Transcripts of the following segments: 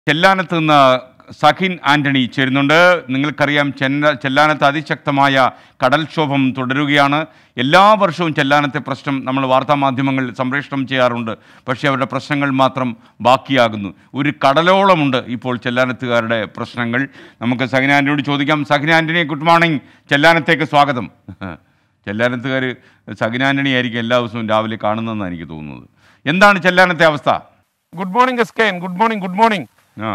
ചെല്ലാനത്ത് നിന്ന് സഖിൻ ആന്റണി ചേരുന്നുണ്ട് നിങ്ങൾക്കറിയാം ചെന്ന ചെല്ലാനത്ത് അതിശക്തമായ കടൽക്ഷോഭം തുടരുകയാണ് എല്ലാ വർഷവും ചെല്ലാനത്തെ പ്രശ്നം നമ്മൾ വാർത്താമാധ്യമങ്ങൾ സംപ്രേഷണം ചെയ്യാറുണ്ട് പക്ഷേ അവരുടെ പ്രശ്നങ്ങൾ മാത്രം ബാക്കിയാകുന്നു ഒരു കടലോളമുണ്ട് ഇപ്പോൾ ചെല്ലാനത്തുകാരുടെ പ്രശ്നങ്ങൾ നമുക്ക് സഖിൻ ആന്റണിയോട് ചോദിക്കാം സഖിൻ ആന്റണി ഗുഡ് മോർണിംഗ് ചെല്ലാനത്തേക്ക് സ്വാഗതം ചെല്ലാനത്തുകാർ സഖിൻ ആന്റണി ആയിരിക്കും എല്ലാ ദിവസവും രാവിലെ കാണുന്നതെന്നാണ് എനിക്ക് തോന്നുന്നത് എന്താണ് ചെല്ലാനത്തെ അവസ്ഥ good morning S K N good morning good morning ah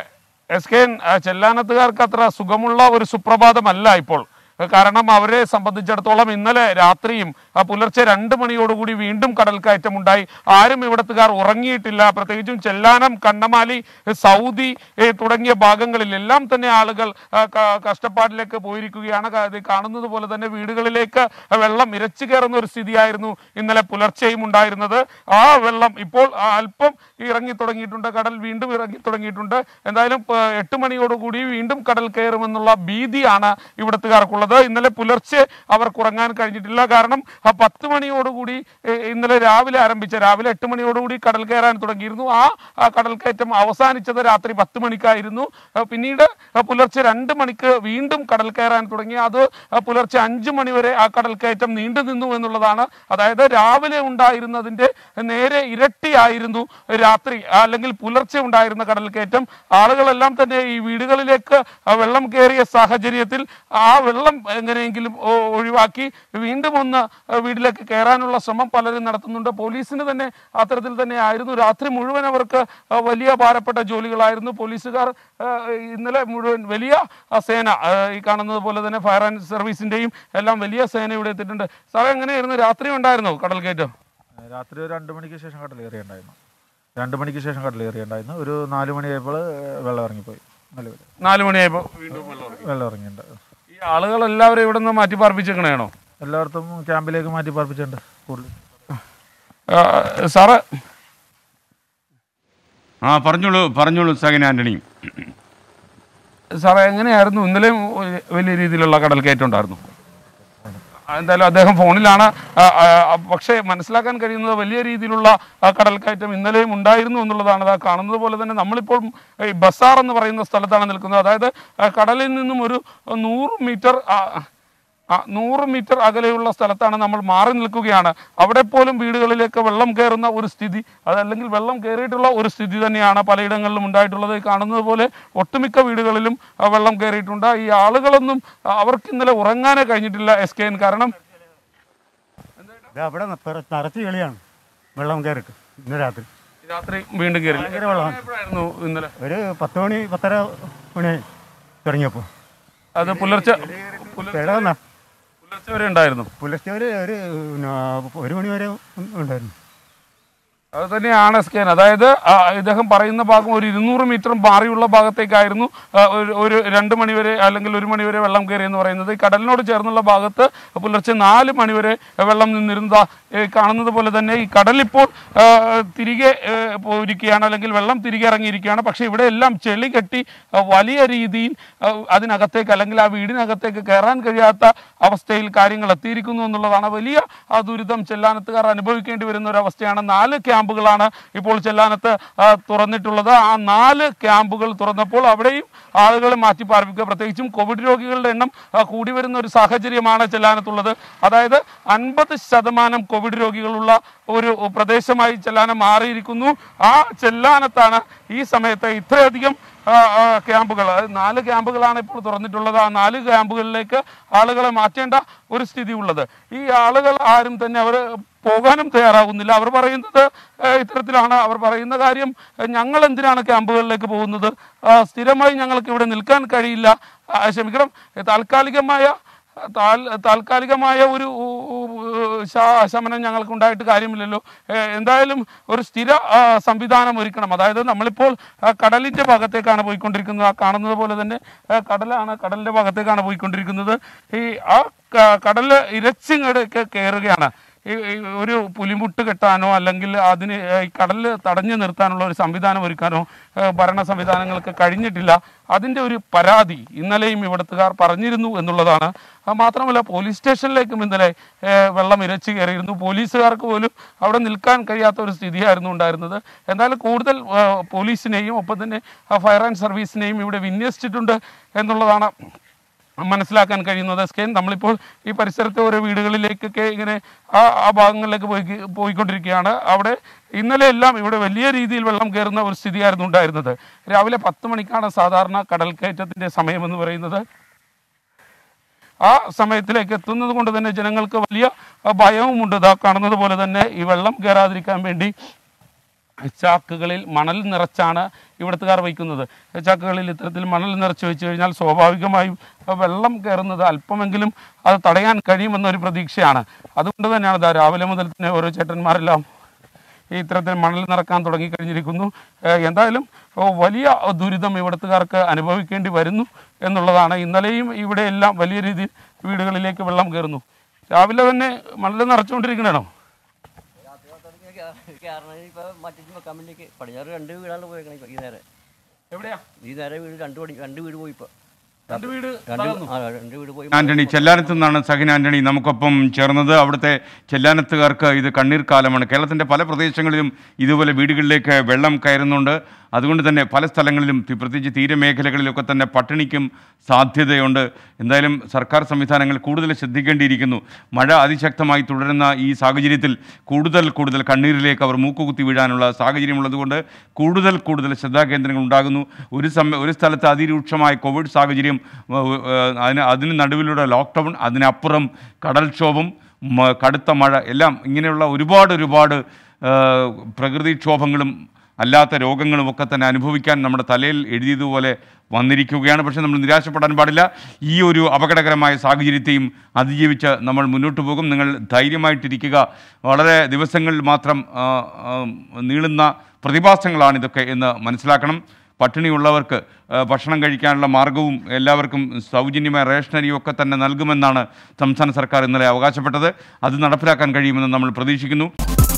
S K N ചെല്ലാനത്തുകാർക്ക് അത്ര സുഖമുള്ള ഒരു സുപ്രഭാതമല്ല ഇപ്പോൾ ഏഹ് കാരണം അവരെ സംബന്ധിച്ചിടത്തോളം ഇന്നലെ രാത്രിയും ആ, പുലർച്ചെ രണ്ട് മണിയോടുകൂടി വീണ്ടും കടൽക്കയറ്റം ഉണ്ടായി ആരും ഇവിടത്തുകാർ ഉറങ്ങിയിട്ടില്ല പ്രത്യേകിച്ചും ചെല്ലാനം കണ്ണമാലി ഏഹ് സൗദി ഏഹ് തുടങ്ങിയ ഭാഗങ്ങളിൽ എല്ലാം തന്നെ ആളുകൾ ആ, ക- കഷ്ടപ്പാടിലേക്ക് പോയിരിക്കുകയാണ് ക- ഇത് കാണുന്നത് പോലെ തന്നെ വീടുകളിലേക്ക് വെള്ളം ഇരച്ചു കയറുന്ന ഒരു സ്ഥിതിയായിരുന്നു ഇന്നലെ പുലർച്ചെയും ഉണ്ടായിരുന്നത് ആ വെള്ളം ഇപ്പോൾ അല്പം ഇറങ്ങി തുടങ്ങിയിട്ടുണ്ട് കടൽ വീണ്ടും ഇറങ്ങി തുടങ്ങിയിട്ടുണ്ട് എന്തായാലും പ- എട്ട് മണിയോടുകൂടി വീണ്ടും കടൽ കയറുമെന്നുള്ള ഭീതിയാണ് ഇവിടത്തുകാർക്കുള്ളത് ഇന്നലെ പുലർച്ചെ അവർക്ക് ഉറങ്ങാൻ കഴിഞ്ഞിട്ടില്ല കാരണം ആ പത്ത് മണിയോടുകൂടി ഏ, ഇന്നലെ രാവിലെ ആരംഭിച്ച രാവിലെ എട്ട് മണിയോടുകൂടി കടൽ കയറാൻ തുടങ്ങിയിരുന്നു ആ ആ കടൽ കയറ്റം അവസാനിച്ചത് രാത്രി പത്ത് മണിക്കായിരുന്നു ആ, പിന്നീട് ആ, പുലർച്ചെ രണ്ട് മണിക്ക് വീണ്ടും കടൽ കയറാൻ തുടങ്ങി അത് ആ, പുലർച്ചെ അഞ്ചു മണി വരെ ആ കടൽ കയറ്റം നീണ്ടു നിന്നു എന്നുള്ളതാണ് അതായത് രാവിലെ ഉണ്ടായിരുന്നതിന്റെ നേരെ ഇരട്ടിയായിരുന്നു രാത്രി അല്ലെങ്കിൽ പുലർച്ചെ ഉണ്ടായിരുന്ന കടൽ കയറ്റം ആളുകളെല്ലാം തന്നെ ഈ വീടുകളിലേക്ക് ആ വെള്ളം കയറിയ സാഹചര്യത്തിൽ ആ വെള്ളം എങ്ങനെയെങ്കിലും ഒ- ഒഴിവാക്കി വീണ്ടും ഒന്ന് ആ, വീട്ടിലേക്ക് കയറാനുള്ള ശ്രമം പലരും നടത്തുന്നുണ്ട് പോലീസിന് തന്നെ അത്തരത്തിൽ തന്നെ ആയിരുന്നു രാത്രി മുഴുവൻ അവർക്ക് ആ, വലിയ ഭാരപ്പെട്ട ജോലികളായിരുന്നു പോലീസുകാർ ആ, ഇന്നലെ മുഴുവൻ വലിയ ആ, സേന ആ, ഈ കാണുന്നത് പോലെ തന്നെ ഫയർ ആൻഡ് സർവീസിന്റെയും എല്ലാം വലിയ സേന ഇവിടെ എത്തിയിട്ടുണ്ട് സാറേ എങ്ങനെയായിരുന്നു രാത്രി ഉണ്ടായിരുന്നോ കടൽ കയറ്റം രാത്രി ഒരു രണ്ട് മണിക്ക് ശേഷം കടൽ കയറിയുണ്ടായിരുന്നു രണ്ട് മണിക്ക് ശേഷം കടൽ കയറിയുണ്ടായിരുന്നു ഒരു നാല് മണിയായപ്പോൾ വെള്ളം ഇറങ്ങിപ്പോയി നിലവിൽ നാല് മണിയായപ്പോ വീണ്ടും വെള്ളം ഇറങ്ങി. വെള്ളം ഇറങ്ങിയിട്ടുണ്ട് ഈ ആളുകൾ എല്ലാവരും ഇവിടെ നിന്ന് മാറ്റി പാർപ്പിച്ചേക്കണേണോ എല്ലായിടത്തും ക്യാമ്പിലേക്ക് മാറ്റി പാർപ്പിച്ചിട്ടുണ്ട് കൂടുതൽ ആ, സാറ് ആ പറഞ്ഞോളൂ പറഞ്ഞോളൂ സഖിൻ ആന്റണി സാറേ എങ്ങനെയായിരുന്നു ഇന്നലെയും വലിയ രീതിയിലുള്ള കടൽ കയറ്റം ഉണ്ടായിരുന്നു ആ, എന്തായാലും അദ്ദേഹം ഫോണിലാണ് ആ, ആ, ആ, പക്ഷേ മനസ്സിലാക്കാൻ കഴിയുന്നത് വലിയ രീതിയിലുള്ള ആ, കടൽ കയറ്റം ഇന്നലെയും ഉണ്ടായിരുന്നു എന്നുള്ളതാണ് അത് കാണുന്നത് പോലെ തന്നെ നമ്മളിപ്പോൾ ഈ ബസാർ എന്ന് പറയുന്ന സ്ഥലത്താണ് നിൽക്കുന്നത് അതായത് ആ, കടലിൽ നിന്നും ഒരു നൂറ് മീറ്റർ ആ, ആ, നൂറ് മീറ്റർ അകലെയുള്ള സ്ഥലത്താണ് നമ്മൾ മാറി നിൽക്കുകയാണ് അവിടെ പോലും വീടുകളിലേക്ക് വെള്ളം കയറുന്ന ഒരു സ്ഥിതി അതല്ലെങ്കിൽ വെള്ളം കയറിയിട്ടുള്ള ഒരു സ്ഥിതി തന്നെയാണ് പലയിടങ്ങളിലും ഉണ്ടായിട്ടുള്ളത് ഈ കാണുന്നത് പോലെ ഒട്ടുമിക്ക വീടുകളിലും ആ, വെള്ളം കയറിയിട്ടുണ്ട് ഈ ആളുകളൊന്നും ആ, അവർക്ക് ഇന്നലെ ഉറങ്ങാനേ കഴിഞ്ഞിട്ടില്ല എസ് കെ എൻ കാരണം ഇത് അവിടെ നിറ- നിറച്ച് ചെളിയാണ് വെള്ളം കയറിട്ട് ഇന്ന് രാത്രി രാത്രി വീണ്ടും കയറി ഭയങ്കര വെള്ളമാണ് എപ്പോഴായിരുന്നു ഇന്നലെ ഒരു പത്ത് മണി പത്തര മണി തുടങ്ങിയപ്പോൾ അത് പുലർച്ചെ കിടന്ന പുലർച്ചെ വരെ ഉണ്ടായിരുന്നു പുലർച്ചെ ഒരു ഒരു പിന്നെ ഒരു മണി വരെ ഉണ്ടായിരുന്നു അത് തന്നെയാണ് സ്കാൻ അതായത് ആ, ഇദ്ദേഹം പറയുന്ന ഭാഗം ഒരു ഇരുന്നൂറ് മീറ്റർ മാറിയുള്ള ഭാഗത്തേക്കായിരുന്നു ആ, ഒരു ഒരു രണ്ട് മണിവരെ അല്ലെങ്കിൽ ഒരു മണിവരെ വെള്ളം കയറി എന്ന് പറയുന്നത് ഈ കടലിനോട് ചേർന്നുള്ള ഭാഗത്ത് പുലർച്ചെ നാല് മണിവരെ വെള്ളം നിന്നിരുന്ന ഈ കാണുന്നത് പോലെ തന്നെ ഈ കടലിപ്പോൾ ആ, തിരികെ ആ, പോയിരിക്കുകയാണ് അല്ലെങ്കിൽ വെള്ളം തിരികെ ഇറങ്ങിയിരിക്കുകയാണ് പക്ഷേ ഇവിടെ എല്ലാം ചെളി കെട്ടി ആ, വലിയ രീതിയിൽ ആ, അതിനകത്തേക്ക് അല്ലെങ്കിൽ ആ വീടിനകത്തേക്ക് കയറാൻ കഴിയാത്ത അവസ്ഥയിൽ കാര്യങ്ങൾ എത്തിയിരിക്കുന്നു എന്നുള്ളതാണ് വലിയ ആ ദുരിതം ചെല്ലാനത്തുകാർ അനുഭവിക്കേണ്ടി വരുന്ന ഒരു അവസ്ഥയാണ് നാല് ക്യാമ്പുകളാണ് ഇപ്പോൾ ചെല്ലാനത്ത് ആ, തുറന്നിട്ടുള്ളത് ആ നാല് ക്യാമ്പുകൾ തുറന്നപ്പോൾ അവിടെയും ആളുകളെ മാറ്റി പാർപ്പിക്കുക പ്രത്യേകിച്ചും കോവിഡ് രോഗികളുടെ എണ്ണം ആ, കൂടി വരുന്ന ഒരു സാഹചര്യമാണ് ചെല്ലാനത്തുള്ളത് അതായത് അൻപത് ശതമാനം കോവിഡ് രോഗികളുള്ള ഒരു പ്രദേശമായി ചെല്ലാനം മാറിയിരിക്കുന്നു ആ ചെല്ലാനത്താണ് ഈ സമയത്ത് ഇത്രയധികം ആ, ആ, ക്യാമ്പുകൾ അത് നാല് ക്യാമ്പുകളാണ് ഇപ്പോൾ തുറന്നിട്ടുള്ളത് ആ നാല് ക്യാമ്പുകളിലേക്ക് ആളുകളെ മാറ്റേണ്ട ഒരു സ്ഥിതി ഉള്ളത് ഈ ആളുകൾ ആരും തന്നെ അവർ പോകാനും തയ്യാറാകുന്നില്ല അവർ പറയുന്നത് ആ, ഇത്തരത്തിലാണ് അവർ പറയുന്ന കാര്യം ആ, ഞങ്ങൾ എന്തിനാണ് ക്യാമ്പുകളിലേക്ക് പോകുന്നത് ആ, സ്ഥിരമായി ഞങ്ങൾക്ക് ഇവിടെ നിൽക്കാൻ കഴിയില്ല ആ, ക്ഷമിക്കണം താൽക്കാലികമായ താൽ- താൽക്കാലികമായ ഒരു ഉ, ഉ, ശ- ശമനം ഞങ്ങൾക്ക് ഉണ്ടായിട്ട് കാര്യമില്ലല്ലോ ഏ, എന്തായാലും ഒരു സ്ഥിര ആ, സംവിധാനം ഒരുക്കണം അതായത് നമ്മളിപ്പോൾ ആ, കടലിന്റെ ഭാഗത്തേക്കാണ് പോയിക്കൊണ്ടിരിക്കുന്നത് ആ കാണുന്നത് പോലെ തന്നെ ആ, കടലാണ് കടലിന്റെ ഭാഗത്തേക്കാണ് പോയിക്കൊണ്ടിരിക്കുന്നത് ഈ ആ ക- കടല് ഇരച്ചിങ്ങടൊക്കെ കയറുകയാണ് ഈ ഈ ഒരു പുലിമുട്ട് കെട്ടാനോ അല്ലെങ്കിൽ അതിന് ഈ കടലിൽ തടഞ്ഞു നിർത്താനുള്ള ഒരു സംവിധാനം ഒരുക്കാനോ ഏഹ്, ഭരണ സംവിധാനങ്ങൾക്ക് കഴിഞ്ഞിട്ടില്ല അതിൻ്റെ ഒരു പരാതി ഇന്നലെയും ഇവിടുത്തുകാർ പറഞ്ഞിരുന്നു എന്നുള്ളതാണ് ആ, മാത്രമല്ല പോലീസ് സ്റ്റേഷനിലേക്കും ഇന്നലെ ഏഹ്, വെള്ളം ഇരച്ചു കയറിയിരുന്നു പോലീസുകാർക്ക് പോലും അവിടെ നിൽക്കാൻ കഴിയാത്ത ഒരു സ്ഥിതിയായിരുന്നു ഉണ്ടായിരുന്നത് എന്തായാലും കൂടുതൽ ഏഹ്, പോലീസിനെയും ഒപ്പം തന്നെ ആ, ഫയർ ആൻഡ് സർവീസിനെയും ഇവിടെ വിന്യസിച്ചിട്ടുണ്ട് എന്നുള്ളതാണ് മനസ്സിലാക്കാൻ കഴിയുന്നത് സ്കെയിൻ നമ്മളിപ്പോൾ ഈ പരിസരത്തെ ഓരോ വീടുകളിലേക്കൊക്കെ ഇങ്ങനെ ആ ആ ഭാഗങ്ങളിലേക്ക് പോയി പോയിക്കൊണ്ടിരിക്കുകയാണ് അവിടെ ഇന്നലെ എല്ലാം ഇവിടെ വലിയ രീതിയിൽ വെള്ളം കയറുന്ന ഒരു സ്ഥിതിയായിരുന്നു ഉണ്ടായിരുന്നത് രാവിലെ പത്ത് മണിക്കാണ് സാധാരണ കടൽക്കയറ്റത്തിൻ്റെ സമയമെന്ന് പറയുന്നത് ആ സമയത്തിലേക്ക് എത്തുന്നത് കൊണ്ട് തന്നെ ജനങ്ങൾക്ക് വലിയ ആ, ഭയവുമുണ്ട് ഇതാ കാണുന്നത് പോലെ തന്നെ ഈ വെള്ളം കയറാതിരിക്കാൻ വേണ്ടി ചാക്കുകളിൽ മണൽ നിറച്ചാണ് ഇവിടുത്തുകാർ വയ്ക്കുന്നത് ചാക്കുകളിൽ ഇത്തരത്തിൽ മണൽ നിറച്ച് വെച്ച് കഴിഞ്ഞാൽ സ്വാഭാവികമായും ആ വെള്ളം കയറുന്നത് അല്പമെങ്കിലും അത് തടയാൻ കഴിയുമെന്നൊരു പ്രതീക്ഷയാണ് അതുകൊണ്ട് തന്നെയാണ് ഇതാ രാവിലെ മുതൽ തന്നെ ഓരോ ചേട്ടന്മാരെല്ലാം ഈ ഇത്തരത്തിൽ മണൽ നിറക്കാൻ തുടങ്ങിക്കഴിഞ്ഞിരിക്കുന്നു ഏഹ് എന്തായാലും ഓ, വലിയ ദുരിതം ഇവിടുത്തുകാർക്ക് അനുഭവിക്കേണ്ടി വരുന്നു എന്നുള്ളതാണ് ഇന്നലെയും ഇവിടെ എല്ലാം വലിയ രീതിയിൽ വീടുകളിലേക്ക് വെള്ളം കയറുന്നു രാവിലെ തന്നെ മണൽ നിറച്ചുകൊണ്ടിരിക്കണോ കാരണം ഇപ്പൊ മറ്റേ വെക്കാൻ വേണ്ടി പടിഞ്ഞാറ് രണ്ട് വീടാണ് പോയേക്കണേ ഇപ്പൊ ഈ നേരെ എവിടെയാ ഈ നേരെ വീട് രണ്ട് പടി രണ്ട് വീട് പോയി ഇപ്പൊ രണ്ട് വീട് രണ്ട് ആ രണ്ട് വീട് പോയി ആന്റണി ചെല്ലാനത്ത് നിന്നാണ് സഹിൻ ആന്റണി നമുക്കൊപ്പം ചേർന്നത് അവിടുത്തെ ചെല്ലാനത്തുകാർക്ക് ഇത് കണ്ണീർ കാലമാണ് കേരളത്തിൻ്റെ പല പ്രദേശങ്ങളിലും ഇതുപോലെ വീടുകളിലേക്ക് വെള്ളം കയറുന്നുണ്ട് അതുകൊണ്ട് തന്നെ പല സ്ഥലങ്ങളിലും തി- പ്രത്യേകിച്ച് തീരമേഖലകളിലൊക്കെ തന്നെ പട്ടിണിക്കും സാധ്യതയുണ്ട് എന്തായാലും സർക്കാർ സംവിധാനങ്ങൾ കൂടുതൽ ശ്രദ്ധിക്കേണ്ടിയിരിക്കുന്നു മഴ അതിശക്തമായി തുടരുന്ന ഈ സാഹചര്യത്തിൽ കൂടുതൽ കൂടുതൽ കണ്ണീരിലേക്ക് അവർ മൂക്കുകുത്തി വീഴാനുള്ള സാഹചര്യമുള്ളതുകൊണ്ട് കൂടുതൽ കൂടുതൽ ശ്രദ്ധാകേന്ദ്രങ്ങൾ ഉണ്ടാകുന്നു ഒരു സമയം ഒരു സ്ഥലത്ത് അതിരൂക്ഷമായ കോവിഡ് സാഹചര്യം ഏഹ്, ഏഹ്, അതിന് അതിന് നടുവിലൂടെ ലോക്ക്ഡൗൺ അതിനപ്പുറം കടൽക്ഷോഭം മ- കടുത്ത മഴ എല്ലാം ഇങ്ങനെയുള്ള ഒരുപാട് ഒരുപാട് ഏഹ്, പ്രകൃതിക്ഷോഭങ്ങളും അല്ലാത്ത രോഗങ്ങളും ഒക്കെ തന്നെ അനുഭവിക്കാൻ നമ്മുടെ തലയിൽ എഴുതിയതുപോലെ വന്നിരിക്കുകയാണ് പക്ഷേ നമ്മൾ നിരാശപ്പെടാൻ പാടില്ല ഈ ഒരു അപകടകരമായ സാഹചര്യത്തെയും അതിജീവിച്ച് നമ്മൾ മുന്നോട്ട് പോകും നിങ്ങൾ ധൈര്യമായിട്ടിരിക്കുക വളരെ ദിവസങ്ങളിൽ മാത്രം ആ, ആ, നീളുന്ന പ്രതിഭാസങ്ങളാണ് ഇതൊക്കെ എന്ന് മനസ്സിലാക്കണം പട്ടിണിയുള്ളവർക്ക് ആ, ഭക്ഷണം കഴിക്കാനുള്ള മാർഗവും എല്ലാവർക്കും സൗജന്യമായ റേഷനറിയും ഒക്കെ തന്നെ നൽകുമെന്നാണ് സംസ്ഥാന സർക്കാർ ഇന്നലെ അവകാശപ്പെട്ടത് അത് നടപ്പിലാക്കാൻ കഴിയുമെന്ന് നമ്മൾ പ്രതീക്ഷിക്കുന്നു